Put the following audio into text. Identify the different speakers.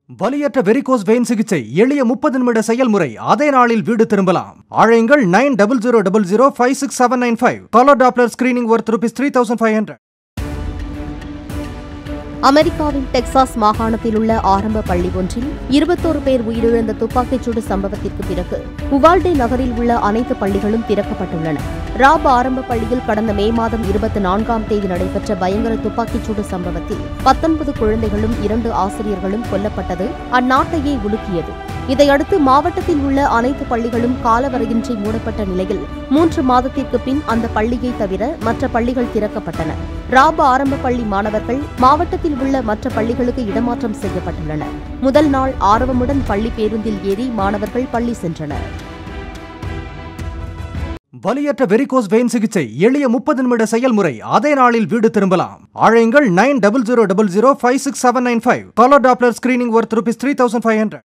Speaker 1: வலியற்ற varicose vein சிகிச்சை எளிய முப்பது நிமிட செயல்முறை அதே நாளில் வீடு திரும்பலாம் அழையுங்கள் nine double zero double zero five six seven nine five colour doppler screening worth rupees three thousand five hundred
Speaker 2: அமெரிக்காவின் டெக்சாஸ் மாகாணத்தில் உள்ள ஆரம்ப பள்ளி ஒன்றில் இருபத்தோரு பேர் உயிரிழந்த துப்பாக்கிச்சூடு சம்பவத்திற்கு பிறகு உவால்டே நகரில் உள்ள அனைத்து பள்ளிகளும் திறக்கப்பட்டுள்ளன ராப் ஆரம்ப பள்ளியில் கடந்த மே மாதம் இருபத்தி நான்காம் தேதி நடைபெற்ற பயங்கர துப்பாக்கிச்சூடு சம்பவத்தில் பத்தொன்பது குழந்தைகளும் இரண்டு ஆசிரியர்களும் கொல்லப்பட்டது அந்நாட்டையே உலுக்கியது இதையடுத்து மாவட்டத்தில் உள்ள அனைத்து பள்ளிகளும் காலவரையின்றி மூடப்பட்ட நிலையில் மூன்று மாதத்திற்கு பின் அந்த பள்ளியை தவிர மற்ற பள்ளிகள் திறக்கப்பட்டன ராப ஆரம்ப பள்ளி மாணவர்கள் மாவட்டத்தில் உள்ள மற்ற பள்ளிகளுக்கு இடமாற்றம் செய்யப்பட்டுள்ளனர் முதல் நாள் ஆர்வமுடன் பள்ளி பேருந்தில் ஏறி மாணவர்கள் பள்ளி சென்றனர்
Speaker 1: வலியற்ற வெரிகோஸ் வெயின் சிகிச்சை எளிய முப்பது நிமிட செயல்முறை அதே நாளில் வீடு திரும்பலாம் அழையுங்கள் nine double zero double zero five six seven nine five colour doppler screening worth rupees three thousand five hundred